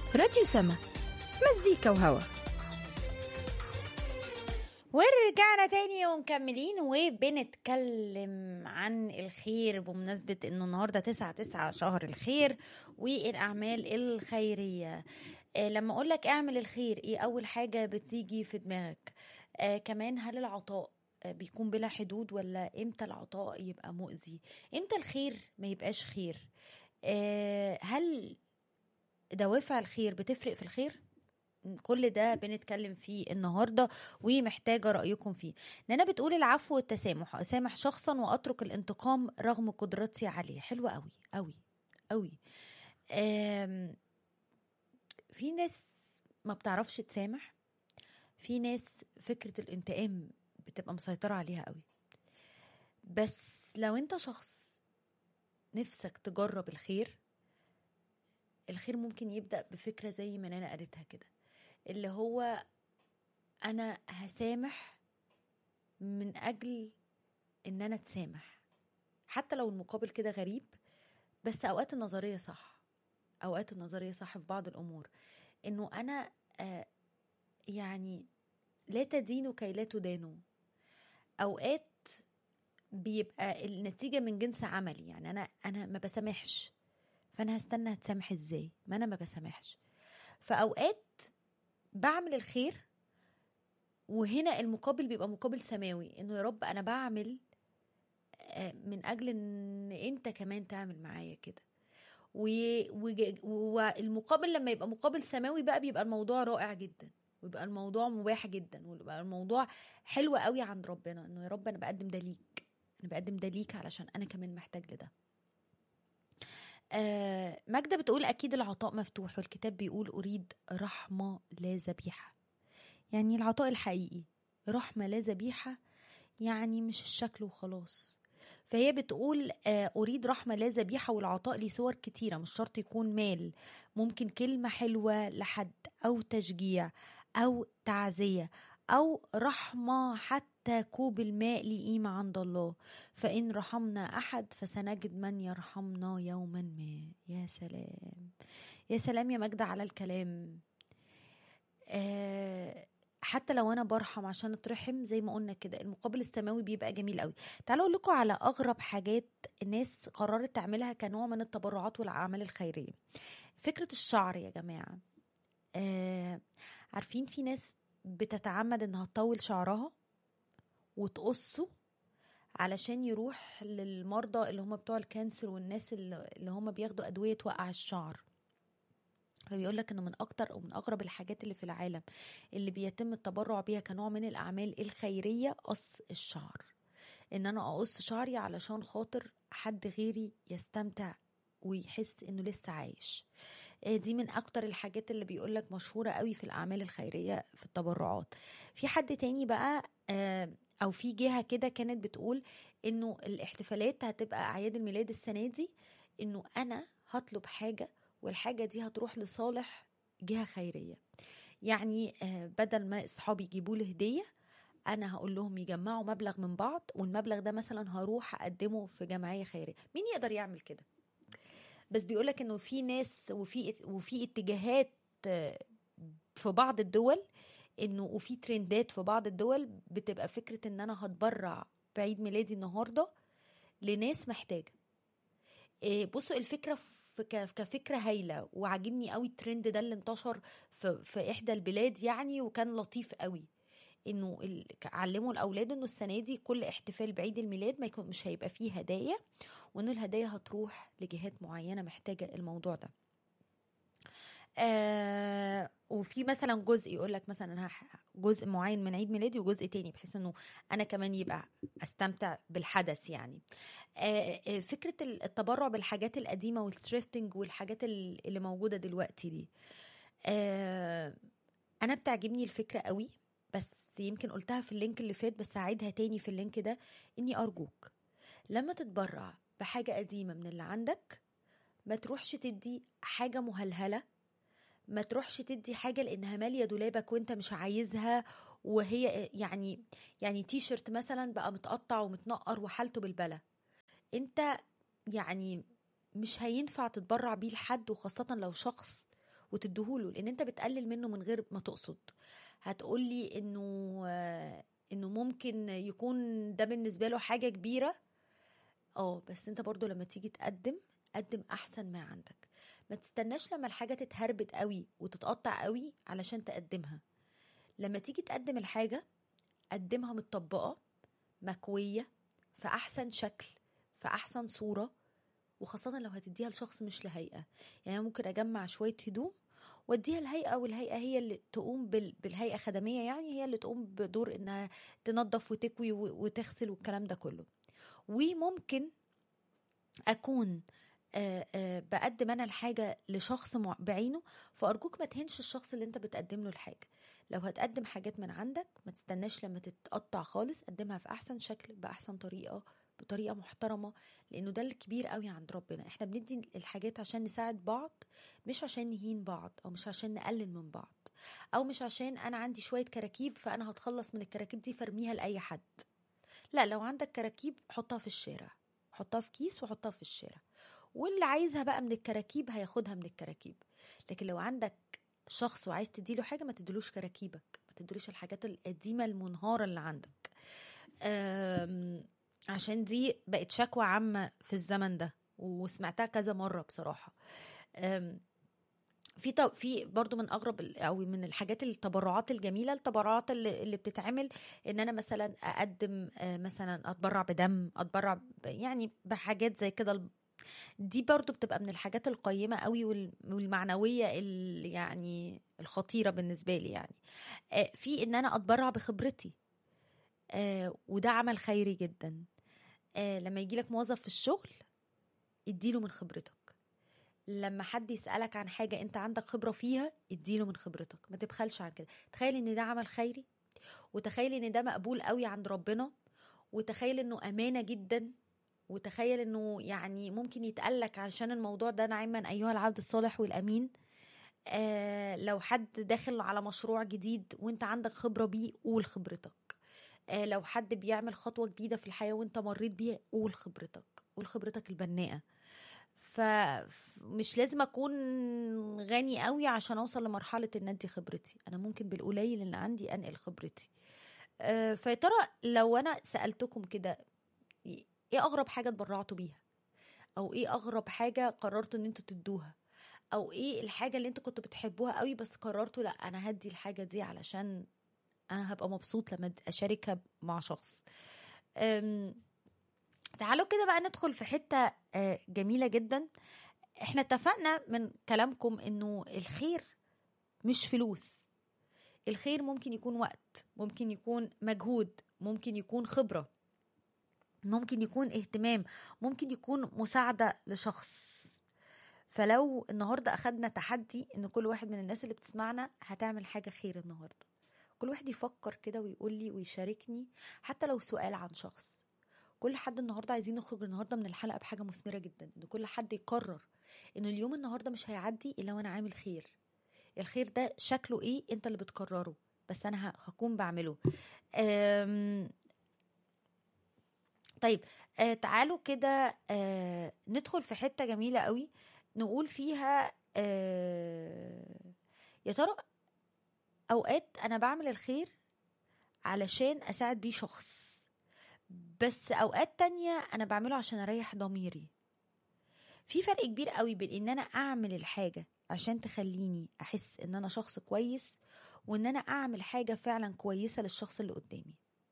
راديو سما مزيكا وهوا ورجعنا تاني ومكملين وبنتكلم عن الخير بمناسبة انه النهاردة تسعة تسعة شهر الخير والأعمال الخيرية آه لما أقولك اعمل الخير ايه أول حاجة بتيجي في دماغك آه كمان هل العطاء آه، بيكون بلا حدود ولا امتى العطاء يبقى مؤذي امتى الخير ما يبقاش خير آه هل دوافع الخير بتفرق في الخير كل ده بنتكلم فيه النهارده ومحتاجه رايكم فيه نانا بتقول العفو والتسامح اسامح شخصا واترك الانتقام رغم قدرتي عليه حلوه قوي قوي قوي آم، في ناس ما بتعرفش تسامح في ناس فكره الانتقام بتبقى مسيطره عليها قوي بس لو انت شخص نفسك تجرب الخير الخير ممكن يبدأ بفكرة زي ما نانا قالتها كده اللي هو أنا هسامح من أجل إن أنا أتسامح حتى لو المقابل كده غريب بس أوقات النظرية صح أوقات النظرية صح في بعض الأمور إنه أنا آه يعني لا تدينوا كي لا تدانوا أوقات بيبقى النتيجة من جنس عملي يعني أنا أنا ما بسامحش فانا هستنى هتسامح ازاي ما انا ما بسامحش فاوقات بعمل الخير وهنا المقابل بيبقى مقابل سماوي انه يا رب انا بعمل آه، من اجل ان انت كمان تعمل معايا كده و- وج- والمقابل لما يبقى مقابل سماوي بقى بيبقى الموضوع رائع جدا ويبقى الموضوع مباح جدا ويبقى الموضوع حلو قوي عند ربنا انه يا رب انا بقدم ده ليك انا بقدم ده ليك علشان انا كمان محتاج لده آه، ماجدة بتقول أكيد العطاء مفتوح والكتاب بيقول أريد رحمة لا ذبيحة يعني العطاء الحقيقي رحمة لا ذبيحة يعني مش الشكل وخلاص فهي بتقول آه، أريد رحمة لا ذبيحة والعطاء ليه صور كتيرة مش شرط يكون مال ممكن كلمة حلوة لحد أو تشجيع أو تعزية أو رحمة حتى كوب الماء ليه قيمة عند الله فإن رحمنا أحد فسنجد من يرحمنا يوما ما يا سلام يا سلام يا مجدة على الكلام آه حتى لو انا برحم عشان اترحم زي ما قلنا كده المقابل السماوي بيبقى جميل قوي تعالوا اقول لكم على اغرب حاجات الناس قررت تعملها كنوع من التبرعات والاعمال الخيريه فكره الشعر يا جماعه آه عارفين في ناس بتتعمد انها تطول شعرها وتقصه علشان يروح للمرضى اللي هم بتوع الكانسر والناس اللي اللي هم بياخدوا ادويه توقع الشعر فبيقول لك انه من اكتر او من اغرب الحاجات اللي في العالم اللي بيتم التبرع بيها كنوع من الاعمال الخيريه قص الشعر ان انا اقص شعري علشان خاطر حد غيري يستمتع ويحس انه لسه عايش آه، دي من اكتر الحاجات اللي بيقولك مشهوره قوي في الاعمال الخيريه في التبرعات في حد تاني بقى آه، او في جهه كده كانت بتقول انه الاحتفالات هتبقى اعياد الميلاد السنه دي انه انا هطلب حاجه والحاجه دي هتروح لصالح جهه خيريه يعني آه، بدل ما اصحابي يجيبوا لي هديه انا هقول لهم يجمعوا مبلغ من بعض والمبلغ ده مثلا هروح اقدمه في جمعيه خيريه مين يقدر يعمل كده بس بيقولك انه في ناس وفي وفي اتجاهات آه، في بعض الدول انه وفي ترندات في بعض الدول بتبقى فكره ان انا هتبرع بعيد ميلادي النهارده لناس محتاجه إيه، بصوا الفكره في ك- كفكره هايله وعاجبني قوي الترند ده اللي انتشر في, في احدى البلاد يعني وكان لطيف قوي انه ال- ك- علموا الاولاد انه السنه دي كل احتفال بعيد الميلاد ما يكون مش هيبقى فيه هدايا وانه الهدايا هتروح لجهات معينه محتاجه الموضوع ده آه وفي مثلا جزء يقول لك مثلا أنا هح- جزء معين من عيد ميلادي وجزء تاني بحيث انه انا كمان يبقى استمتع بالحدث يعني آه آه، فكره التبرع بالحاجات القديمه والثريفتنج والحاجات ال- اللي موجوده دلوقتي دي آه انا بتعجبني الفكره قوي بس يمكن قلتها في اللينك اللي فات بس هعيدها تاني في اللينك ده اني ارجوك لما تتبرع بحاجه قديمه من اللي عندك ما تروحش تدي حاجه مهلهله ما تروحش تدي حاجه لانها ماليه دولابك وانت مش عايزها وهي يعني يعني تي شيرت مثلا بقى متقطع ومتنقر وحالته بالبلا انت يعني مش هينفع تتبرع بيه لحد وخاصه لو شخص وتديهوله لان انت بتقلل منه من غير ما تقصد هتقولي انه آه، انه ممكن يكون ده بالنسبه له حاجه كبيره اه بس انت برضو لما تيجي تقدم قدم احسن ما عندك ما تستناش لما الحاجه تتهربد قوي وتتقطع قوي علشان تقدمها لما تيجي تقدم الحاجه قدمها متطبقه مكويه في احسن شكل في احسن صوره وخاصه لو هتديها لشخص مش لهيئه يعني أنا ممكن اجمع شويه هدوم واديها الهيئه والهيئه هي اللي تقوم بال- بالهيئه خدميه يعني هي اللي تقوم بدور انها تنظف وتكوي و- وتغسل والكلام ده كله وممكن اكون آه، آه، بقدم انا الحاجه لشخص مع- بعينه فارجوك ما تهنش الشخص اللي انت بتقدم له الحاجه لو هتقدم حاجات من عندك ما تستناش لما تتقطع خالص قدمها في احسن شكل باحسن طريقه بطريقه محترمه لانه ده الكبير قوي عند ربنا احنا بندي الحاجات عشان نساعد بعض مش عشان نهين بعض او مش عشان نقلل من بعض او مش عشان انا عندي شويه كراكيب فانا هتخلص من الكراكيب دي فارميها لاي حد لا لو عندك كراكيب حطها في الشارع حطها في كيس وحطها في الشارع واللي عايزها بقى من الكراكيب هياخدها من الكراكيب لكن لو عندك شخص وعايز تديله حاجه ما تديلوش كراكيبك ما تديلوش الحاجات القديمه المنهاره اللي عندك أم، عشان دي بقت شكوى عامه في الزمن ده وسمعتها كذا مره بصراحه أم، في طب في برضو من اغرب ال- او من الحاجات التبرعات الجميله التبرعات اللي, اللي بتتعمل ان انا مثلا اقدم آه، مثلا اتبرع بدم اتبرع ب- يعني بحاجات زي كده دي برضو بتبقى من الحاجات القيمة قوي وال- والمعنوية اللي يعني الخطيرة بالنسبة لي يعني آه، في ان انا اتبرع بخبرتي آه، وده عمل خيري جدا آه، لما يجي لك موظف في الشغل اديله من خبرتك لما حد يسألك عن حاجة انت عندك خبرة فيها اديله من خبرتك ما تبخلش عن كده تخيل ان ده عمل خيري وتخيل ان ده مقبول قوي عند ربنا وتخيل انه امانة جدا وتخيل انه يعني ممكن يتقلك علشان الموضوع ده نعما ايها العبد الصالح والامين آه لو حد داخل على مشروع جديد وانت عندك خبرة بيه قول خبرتك آه لو حد بيعمل خطوة جديدة في الحياة وانت مريت بيها قول خبرتك قول خبرتك البناءة فمش لازم اكون غني قوي عشان اوصل لمرحلة ان ادي خبرتي انا ممكن بالقليل اللي عندي انقل خبرتي آه، فيا ترى لو انا سألتكم كده ايه اغرب حاجة اتبرعتوا بيها او ايه اغرب حاجة قررتوا ان انتوا تدوها او ايه الحاجة اللي انتوا كنتوا بتحبوها قوي بس قررتوا لا انا هدي الحاجة دي علشان انا هبقى مبسوط لما اشاركها مع شخص أم، تعالوا كده بقى ندخل في حتة آه، جميلة جدا احنا اتفقنا من كلامكم انه الخير مش فلوس الخير ممكن يكون وقت ممكن يكون مجهود ممكن يكون خبرة ممكن يكون اهتمام ممكن يكون مساعدة لشخص فلو النهاردة أخدنا تحدي إن كل واحد من الناس اللي بتسمعنا هتعمل حاجة خير النهاردة كل واحد يفكر كده ويقول لي ويشاركني حتى لو سؤال عن شخص كل حد النهارده عايزين نخرج النهارده من الحلقه بحاجه مثمره جدا ان كل حد يقرر ان اليوم النهارده مش هيعدي الا وانا عامل خير الخير ده شكله ايه انت اللي بتقرره بس انا ه- هكون بعمله أم... طيب آه تعالوا كده آه ندخل في حته جميله قوي نقول فيها آه يا ترى اوقات انا بعمل الخير علشان اساعد بيه شخص بس اوقات تانية انا بعمله عشان اريح ضميري في فرق كبير قوي بين ان انا اعمل الحاجة عشان تخليني احس ان انا شخص كويس وان انا اعمل حاجة فعلا كويسة للشخص اللي قدامي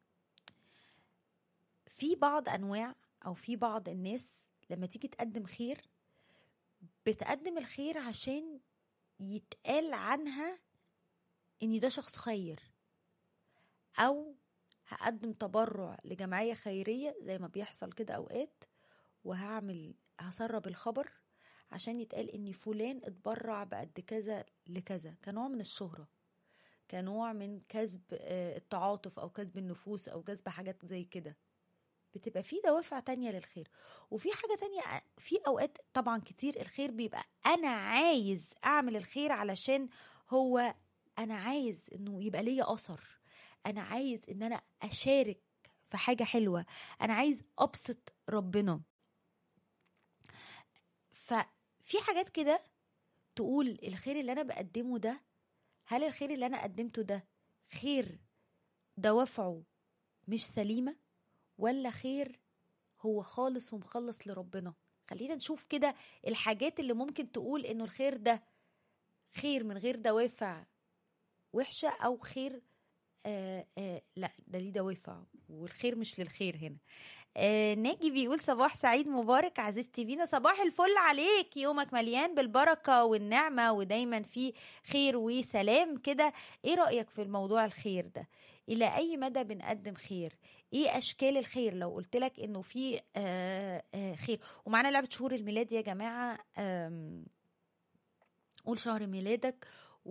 في بعض انواع او في بعض الناس لما تيجي تقدم خير بتقدم الخير عشان يتقال عنها ان ده شخص خير او هقدم تبرع لجمعية خيرية زي ما بيحصل كده اوقات وهعمل هسرب الخبر عشان يتقال ان فلان اتبرع بقد كذا لكذا كنوع من الشهرة كنوع من كسب آه، التعاطف او كسب النفوس او كسب حاجات زي كده بتبقى في دوافع تانية للخير وفي حاجة تانية في أوقات طبعا كتير الخير بيبقى أنا عايز أعمل الخير علشان هو أنا عايز إنه يبقى ليا أثر أنا عايز إن أنا أشارك في حاجة حلوة أنا عايز أبسط ربنا ففي حاجات كده تقول الخير اللي انا بقدمه ده هل الخير اللي انا قدمته ده خير دوافعه مش سليمه ولا خير هو خالص ومخلص لربنا خلينا نشوف كده الحاجات اللي ممكن تقول انه الخير ده خير من غير دوافع وحشه او خير آه آه لا ده ليه دوافع والخير مش للخير هنا آه ناجي بيقول صباح سعيد مبارك عزيزتي فينا صباح الفل عليك يومك مليان بالبركة والنعمة ودايما في خير وسلام كده ايه رأيك في الموضوع الخير ده الى اي مدى بنقدم خير ايه اشكال الخير لو قلت لك انه في آه آه خير ومعانا لعبة شهور الميلاد يا جماعة آم، قول شهر ميلادك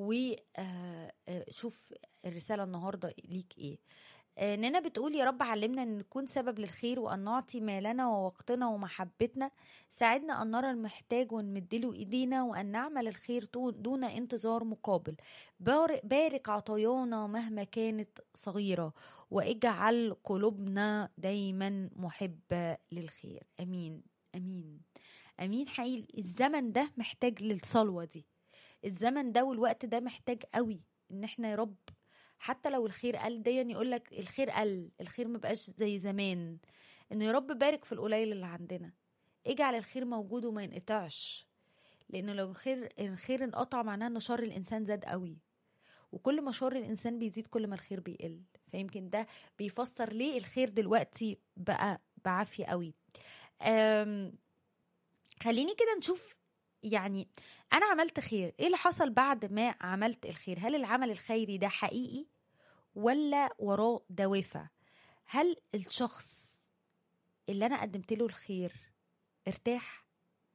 وشوف الرسالة النهاردة ليك ايه آه، نانا بتقول يا رب علمنا ان نكون سبب للخير وان نعطي مالنا ووقتنا ومحبتنا ساعدنا ان نرى المحتاج ونمدله ايدينا وان نعمل الخير دون دون انتظار مقابل بار- بارك عطايانا مهما كانت صغيرة واجعل قلوبنا دايما محبة للخير امين امين امين حقيقي الزمن ده محتاج للصلوة دي الزمن ده والوقت ده محتاج قوي ان احنا يا رب حتى لو الخير قل دايما يقول لك الخير قل الخير ما بقاش زي زمان انه يا رب بارك في القليل اللي عندنا اجعل الخير موجود وما ينقطعش لانه لو الخير الخير انقطع معناه ان شر الانسان زاد قوي وكل ما شر الانسان بيزيد كل ما الخير بيقل فيمكن ده بيفسر ليه الخير دلوقتي بقى بعافيه قوي أم خليني كده نشوف يعني انا عملت خير ايه اللي حصل بعد ما عملت الخير هل العمل الخيري ده حقيقي ولا وراه دوافع هل الشخص اللي انا قدمت له الخير ارتاح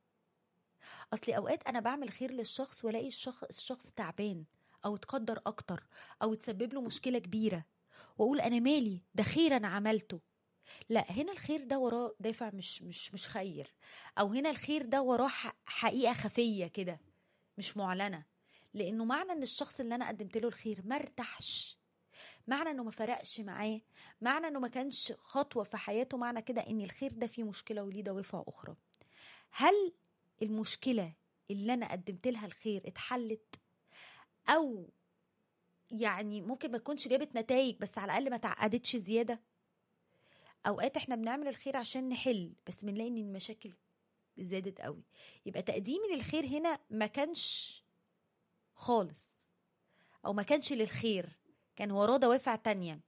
اصلي اوقات انا بعمل خير للشخص والاقي الشخص الشخص تعبان او اتقدر اكتر او تسبب له مشكله كبيره واقول انا مالي ده خير انا عملته لا هنا الخير ده وراه دافع مش مش مش خير او هنا الخير ده وراه ح- حقيقه خفيه كده مش معلنه لانه معنى ان الشخص اللي انا قدمت له الخير ما ارتاحش معنى انه ما فرقش معاه معنى انه ما كانش خطوه في حياته معنى كده ان الخير ده فيه مشكله وليه دوافع اخرى هل المشكله اللي انا قدمت لها الخير اتحلت او يعني ممكن ما تكونش جابت نتائج بس على الاقل ما تعقدتش زياده اوقات احنا بنعمل الخير عشان نحل بس بنلاقي ان المشاكل زادت قوي يبقى تقديمي للخير هنا ما كانش خالص او ما كانش للخير كان وراه دوافع تانية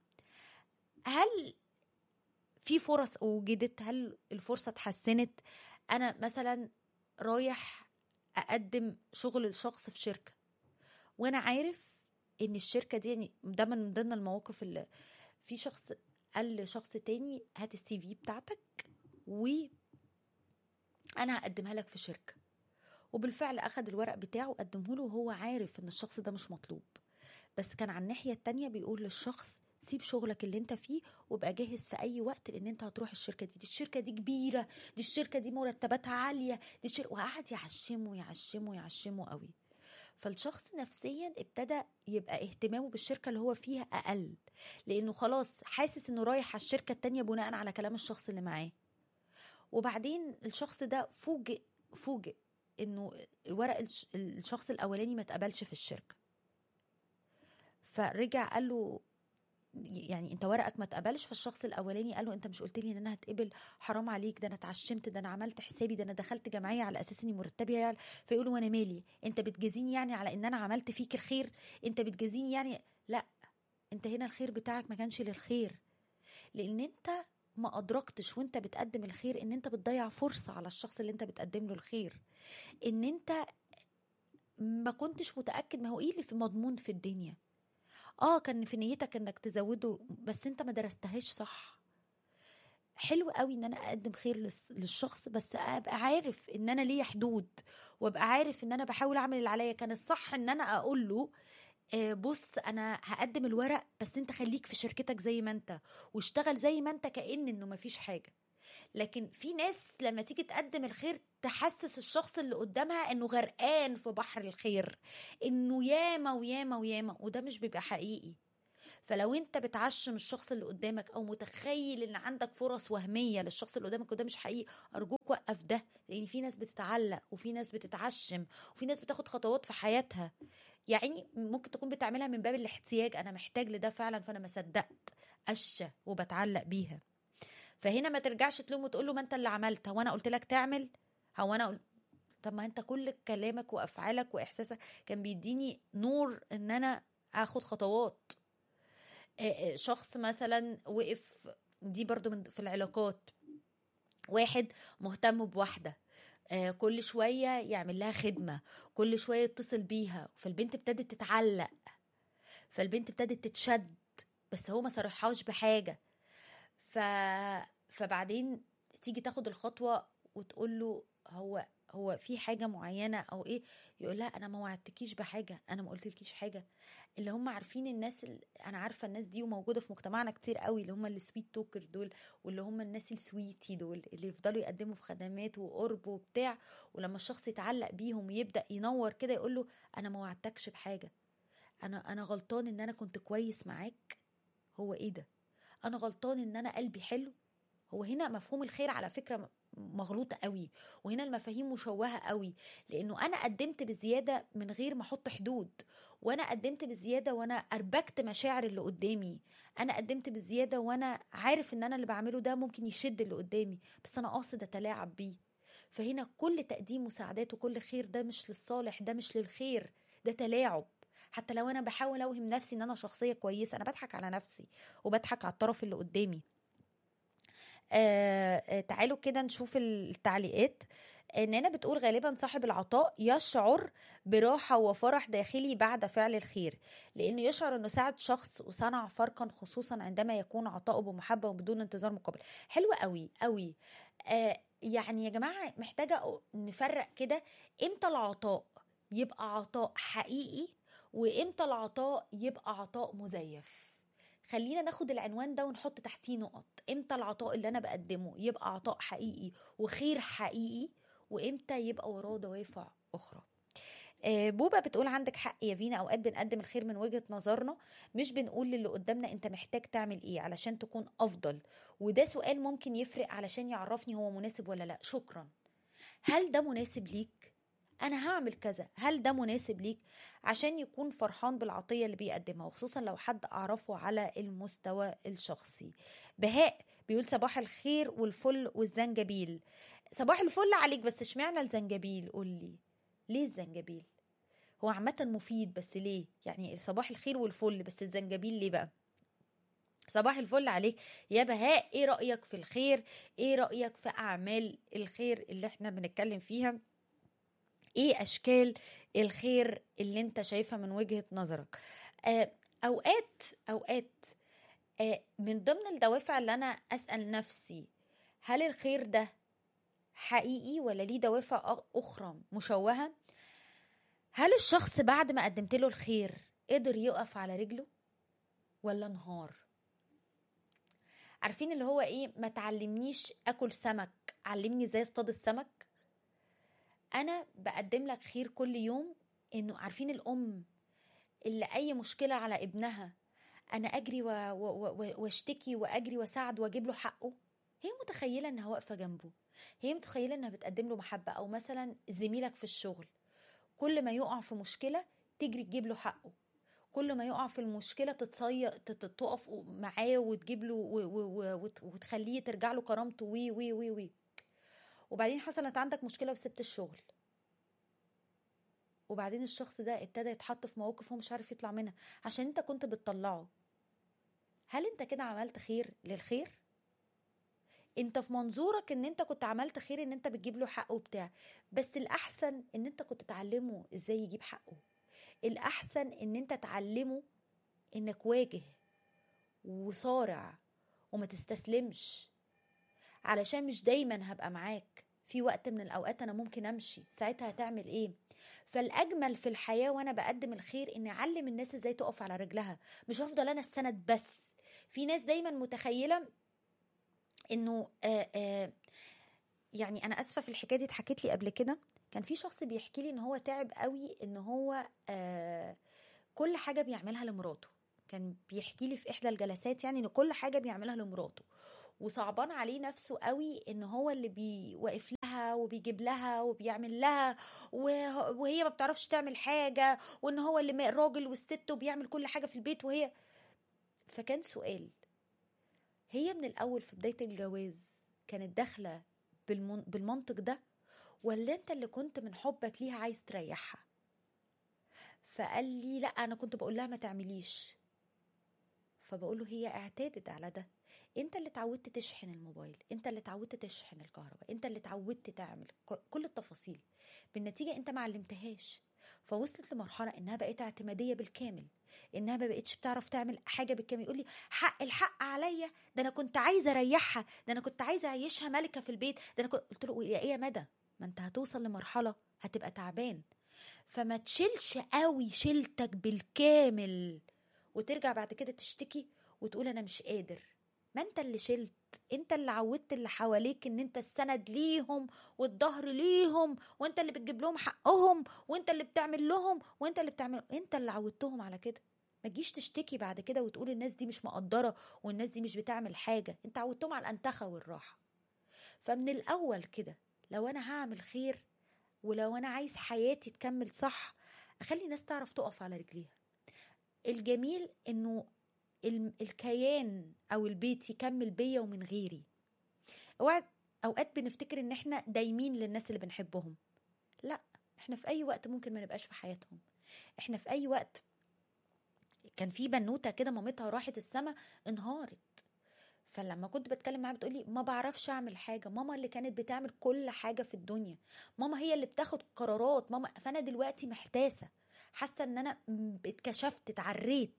هل في فرص وجدت هل الفرصة اتحسنت انا مثلا رايح اقدم شغل لشخص في شركة وانا عارف ان الشركة دي يعني ده من ضمن المواقف اللي في شخص قال لشخص تاني هات السي في بتاعتك و انا هقدمها لك في شركه وبالفعل اخد الورق بتاعه وقدمه له وهو عارف ان الشخص ده مش مطلوب بس كان على الناحيه التانية بيقول للشخص سيب شغلك اللي انت فيه وابقى جاهز في اي وقت لان انت هتروح الشركه دي دي الشركه دي كبيره دي الشركه دي مرتباتها عاليه دي الشركة وقعد يعشمه يعشمه يعشمه قوي فالشخص نفسيا ابتدى يبقى اهتمامه بالشركه اللي هو فيها اقل لانه خلاص حاسس انه رايح على الشركه التانية بناء على كلام الشخص اللي معاه وبعدين الشخص ده فوجئ فوجئ انه الورق الش- الشخص الاولاني ما اتقبلش في الشركه فرجع قال له يعني انت ورقك ما اتقبلش فالشخص الاولاني قال له انت مش قلت لي ان انا هتقبل حرام عليك ده انا اتعشمت ده انا عملت حسابي ده انا دخلت جمعيه على اساس اني مرتبي يعني فيقول له وانا مالي انت بتجازيني يعني على ان انا عملت فيك الخير انت بتجازيني يعني لا انت هنا الخير بتاعك ما كانش للخير لان انت ما ادركتش وانت بتقدم الخير ان انت بتضيع فرصه على الشخص اللي انت بتقدم له الخير ان انت ما كنتش متاكد ما هو ايه اللي في مضمون في الدنيا اه كان في نيتك انك تزوده بس انت ما درستهاش صح حلو قوي ان انا اقدم خير للس- للشخص بس ابقى عارف ان انا ليا حدود وابقى عارف ان انا بحاول اعمل اللي عليا كان الصح ان انا اقول له آه، بص انا هقدم الورق بس انت خليك في شركتك زي ما انت واشتغل زي ما انت كأن انه مفيش حاجه لكن في ناس لما تيجي تقدم الخير تحسس الشخص اللي قدامها انه غرقان في بحر الخير انه ياما وياما وياما وده مش بيبقى حقيقي فلو انت بتعشم الشخص اللي قدامك او متخيل ان عندك فرص وهميه للشخص اللي قدامك وده مش حقيقي ارجوك وقف ده لان في ناس بتتعلق وفي ناس بتتعشم وفي ناس بتاخد خطوات في حياتها يعني ممكن تكون بتعملها من باب الاحتياج انا محتاج لده فعلا فانا ما صدقت قشه وبتعلق بيها فهنا ما ترجعش تلوم وتقول له ما انت اللي عملت هو انا قلت لك تعمل هو انا قلت طب ما انت كل كلامك وافعالك واحساسك كان بيديني نور ان انا اخد خطوات آه، آه، شخص مثلا وقف دي برضو من في العلاقات واحد مهتم بواحدة آه، كل شوية يعمل لها خدمة كل شوية يتصل بيها فالبنت ابتدت تتعلق فالبنت ابتدت تتشد بس هو ما صرحهاش بحاجة ف... فبعدين تيجي تاخد الخطوة وتقول له هو هو في حاجة معينة أو إيه يقول لها أنا ما وعدتكيش بحاجة أنا ما قلتلكيش حاجة اللي هم عارفين الناس ال- أنا عارفة الناس دي وموجودة في مجتمعنا كتير قوي اللي هم السويت توكر دول واللي هم الناس السويتي دول اللي يفضلوا يقدموا في خدمات وقرب وبتاع ولما الشخص يتعلق بيهم ويبدأ ينور كده يقول له أنا ما وعدتكش بحاجة أنا أنا غلطان إن أنا كنت كويس معاك هو إيه ده أنا غلطان إن أنا قلبي حلو هو هنا مفهوم الخير على فكرة م- مغلوطة قوي وهنا المفاهيم مشوهة قوي لأنه أنا قدمت بزيادة من غير ما أحط حدود وأنا قدمت بزيادة وأنا أربكت مشاعر اللي قدامي أنا قدمت بزيادة وأنا عارف إن أنا اللي بعمله ده ممكن يشد اللي قدامي بس أنا قاصد أتلاعب بيه فهنا كل تقديم مساعدات وكل خير ده مش للصالح ده مش للخير ده تلاعب حتى لو انا بحاول اوهم نفسي ان انا شخصيه كويسه انا بضحك على نفسي وبضحك على الطرف اللي قدامي آه آه تعالوا كده نشوف التعليقات نانا بتقول غالبا صاحب العطاء يشعر براحة وفرح داخلي بعد فعل الخير لأنه يشعر أنه ساعد شخص وصنع فرقا خصوصا عندما يكون عطاؤه بمحبة وبدون انتظار مقابل حلو قوي قوي آه يعني يا جماعة محتاجة نفرق كده امتى العطاء يبقى عطاء حقيقي وامتى العطاء يبقى عطاء مزيف خلينا ناخد العنوان ده ونحط تحتيه نقط امتى العطاء اللي انا بقدمه يبقى عطاء حقيقي وخير حقيقي وامتى يبقى وراه دوافع اخرى آه، بوبا بتقول عندك حق يا فينا اوقات بنقدم الخير من وجهة نظرنا مش بنقول للي قدامنا انت محتاج تعمل ايه علشان تكون افضل وده سؤال ممكن يفرق علشان يعرفني هو مناسب ولا لا شكرا هل ده مناسب ليك انا هعمل كذا هل ده مناسب ليك عشان يكون فرحان بالعطية اللي بيقدمها وخصوصا لو حد اعرفه على المستوى الشخصي بهاء بيقول صباح الخير والفل والزنجبيل صباح الفل عليك بس اشمعنى الزنجبيل قول لي ليه الزنجبيل هو عامة مفيد بس ليه يعني صباح الخير والفل بس الزنجبيل ليه بقى صباح الفل عليك يا بهاء ايه رأيك في الخير ايه رأيك في اعمال الخير اللي احنا بنتكلم فيها ايه اشكال الخير اللي انت شايفها من وجهة نظرك آه اوقات اوقات آه من ضمن الدوافع اللي انا اسأل نفسي هل الخير ده حقيقي ولا ليه دوافع اخرى مشوهة هل الشخص بعد ما قدمت له الخير قدر يقف على رجله ولا انهار عارفين اللي هو ايه ما تعلمنيش اكل سمك علمني ازاي اصطاد السمك انا بقدم لك خير كل يوم انه عارفين الام اللي اي مشكله على ابنها انا اجري واشتكي واجري واساعد واجيب له حقه هي متخيله انها واقفه جنبه هي متخيله انها بتقدم له محبه او مثلا زميلك في الشغل كل ما يقع في مشكله تجري تجيب له حقه كل ما يقع في المشكله تتصي تقف معاه وتجيب له وتخليه ترجع له كرامته وي وي وي وي وبعدين حصلت عندك مشكله وسبت الشغل وبعدين الشخص ده ابتدى يتحط في مواقف هو مش عارف يطلع منها عشان انت كنت بتطلعه هل انت كده عملت خير للخير انت في منظورك ان انت كنت عملت خير ان انت بتجيب له حقه وبتاع بس الاحسن ان انت كنت تعلمه ازاي يجيب حقه الاحسن ان انت تعلمه انك واجه وصارع وما تستسلمش علشان مش دايما هبقى معاك في وقت من الاوقات انا ممكن امشي ساعتها هتعمل ايه فالاجمل في الحياه وانا بقدم الخير اني اعلم الناس ازاي تقف على رجلها مش هفضل انا السند بس في ناس دايما متخيله انه آآ آآ يعني انا اسفه في الحكايه دي اتحكت لي قبل كده كان في شخص بيحكي لي ان هو تعب قوي ان هو كل حاجه بيعملها لمراته كان بيحكي لي في احدى الجلسات يعني ان كل حاجه بيعملها لمراته وصعبان عليه نفسه قوي ان هو اللي بيوقف لها وبيجيب لها وبيعمل لها وه- وهي ما بتعرفش تعمل حاجه وان هو اللي م- الراجل والست وبيعمل كل حاجه في البيت وهي فكان سؤال هي من الاول في بدايه الجواز كانت داخله بالمن... بالمنطق ده ولا انت اللي كنت من حبك ليها عايز تريحها فقال لي لا انا كنت بقول لها ما تعمليش فبقول له هي اعتادت على ده انت اللي اتعودت تشحن الموبايل انت اللي اتعودت تشحن الكهرباء انت اللي اتعودت تعمل ك- كل التفاصيل بالنتيجه انت ما علمتهاش فوصلت لمرحله انها بقت اعتماديه بالكامل انها ما بقتش بتعرف تعمل حاجه بالكامل يقول لي حق الحق عليا ده انا كنت عايزه اريحها ده انا كنت عايزه اعيشها ملكه في البيت ده انا كنت قلت له يا ايه يا مدى ما انت هتوصل لمرحله هتبقى تعبان فما تشيلش قوي شيلتك بالكامل وترجع بعد كده تشتكي وتقول انا مش قادر ما انت اللي شلت انت اللي عودت اللي حواليك ان انت السند ليهم والظهر ليهم وانت اللي بتجيب لهم حقهم وانت اللي بتعمل لهم وانت اللي بتعمل انت اللي عودتهم على كده ما تجيش تشتكي بعد كده وتقول الناس دي مش مقدره والناس دي مش بتعمل حاجه انت عودتهم على الانتخه والراحه فمن الاول كده لو انا هعمل خير ولو انا عايز حياتي تكمل صح اخلي الناس تعرف تقف على رجليها الجميل انه ال- الكيان او البيت يكمل بيا ومن غيري اوقات اوقات بنفتكر ان احنا دايمين للناس اللي بنحبهم لا احنا في اي وقت ممكن ما نبقاش في حياتهم احنا في اي وقت كان في بنوته كده مامتها راحت السما انهارت فلما كنت بتكلم معاها بتقولي ما بعرفش اعمل حاجه ماما اللي كانت بتعمل كل حاجه في الدنيا ماما هي اللي بتاخد قرارات ماما فانا دلوقتي محتاسه حاسه ان انا م- اتكشفت اتعريت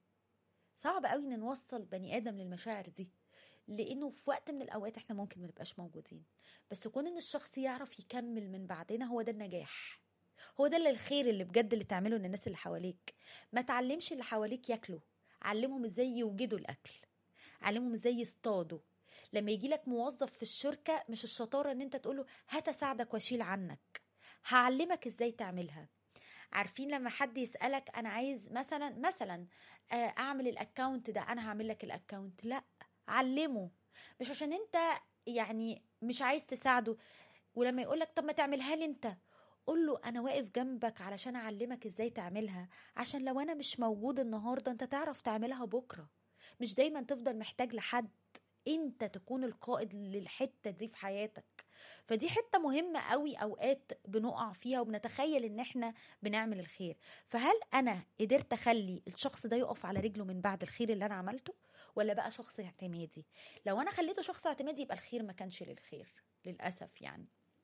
صعب قوي ان نوصل بني ادم للمشاعر دي لانه في وقت من الاوقات احنا ممكن ما نبقاش موجودين بس كون ان الشخص يعرف يكمل من بعدنا هو ده النجاح هو ده اللي الخير اللي بجد اللي تعمله للناس اللي حواليك ما تعلمش اللي حواليك ياكلوا علمهم ازاي يوجدوا الاكل علمهم ازاي يصطادوا لما يجي لك موظف في الشركه مش الشطاره ان انت تقوله هات اساعدك واشيل عنك هعلمك ازاي تعملها عارفين لما حد يسالك انا عايز مثلا مثلا آه، اعمل الاكونت ده انا هعمل لك الاكونت لا علمه مش عشان انت يعني مش عايز تساعده ولما يقول لك طب ما تعملها لي انت قول له انا واقف جنبك علشان اعلمك ازاي تعملها عشان لو انا مش موجود النهارده انت تعرف تعملها بكره مش دايما تفضل محتاج لحد انت تكون القائد للحته دي في حياتك فدي حته مهمه قوي اوقات بنقع فيها وبنتخيل ان احنا بنعمل الخير فهل انا قدرت اخلي الشخص ده يقف على رجله من بعد الخير اللي انا عملته ولا بقى شخص اعتمادي لو انا خليته شخص اعتمادي يبقى الخير ما كانش للخير للاسف يعني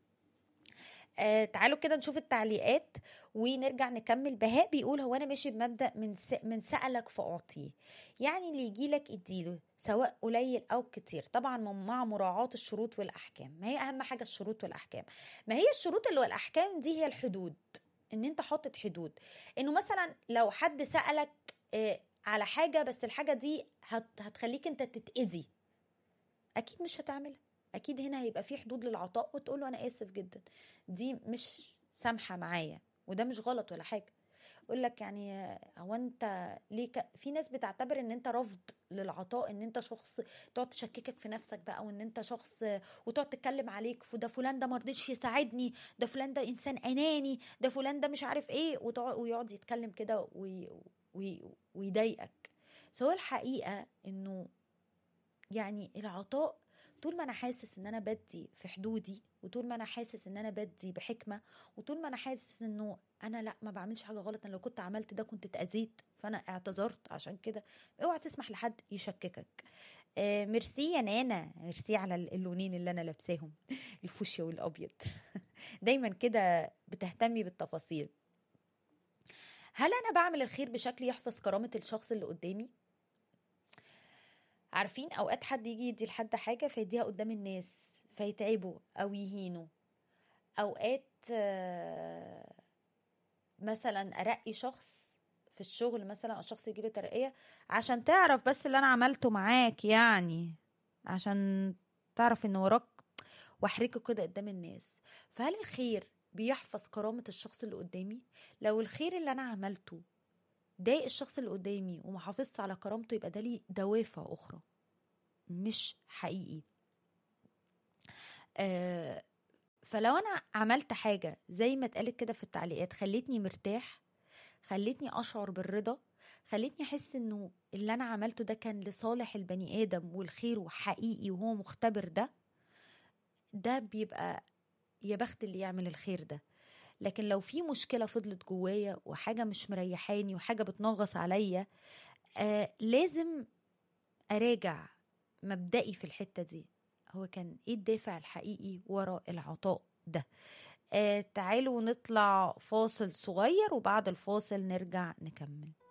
آه تعالوا كده نشوف التعليقات ونرجع نكمل بهاء بيقول هو انا ماشي بمبدا من س... من سالك فاعطيه يعني اللي يجي لك اديله سواء قليل او كتير طبعا مع مراعاه الشروط والاحكام ما هي اهم حاجه الشروط والاحكام ما هي الشروط اللي والاحكام دي هي الحدود ان انت حاطط حدود انه مثلا لو حد سالك آه على حاجه بس الحاجه دي هت... هتخليك انت تتاذي اكيد مش هتعملها اكيد هنا هيبقى في حدود للعطاء وتقول له انا اسف جدا دي مش سامحه معايا وده مش غلط ولا حاجه اقول لك يعني هو انت ليه ك... في ناس بتعتبر ان انت رفض للعطاء ان انت شخص تقعد تشككك في نفسك بقى وان انت شخص وتقعد تتكلم عليك ده فلان ده ما رضيش يساعدني ده فلان ده انسان اناني ده فلان ده مش عارف ايه وتقعد ويقعد يتكلم كده وي... وي... ويضايقك سواء الحقيقه انه يعني العطاء طول ما انا حاسس ان انا بدي في حدودي وطول ما انا حاسس ان انا بدي بحكمه وطول ما انا حاسس انه انا لا ما بعملش حاجه غلط انا لو كنت عملت ده كنت اتاذيت فانا اعتذرت عشان كده اوعى تسمح لحد يشككك آه ميرسي يا نانا ميرسي على اللونين اللي انا لابساهم الفوشيا والابيض دايما كده بتهتمي بالتفاصيل هل انا بعمل الخير بشكل يحفظ كرامه الشخص اللي قدامي عارفين اوقات حد يجي يدي لحد حاجه فيديها قدام الناس فيتعبوا او يهينوا اوقات مثلا ارقي شخص في الشغل مثلا او شخص يجيله ترقيه عشان تعرف بس اللي انا عملته معاك يعني عشان تعرف ان وراك واحرجه كده قدام الناس فهل الخير بيحفظ كرامه الشخص اللي قدامي لو الخير اللي انا عملته ضايق الشخص اللي قدامي وما حافظش على كرامته يبقى ده ليه دوافع اخرى مش حقيقي آه فلو انا عملت حاجه زي ما اتقالت كده في التعليقات خلتني مرتاح خلتني اشعر بالرضا خلتني احس انه اللي انا عملته ده كان لصالح البني ادم والخير حقيقي وهو مختبر ده ده بيبقى يا بخت اللي يعمل الخير ده لكن لو في مشكلة فضلت جوايا وحاجة مش مريحاني وحاجة بتنغص عليا آه لازم أراجع مبدئي في الحتة دي هو كان ايه الدافع الحقيقي وراء العطاء ده آه تعالوا نطلع فاصل صغير وبعد الفاصل نرجع نكمل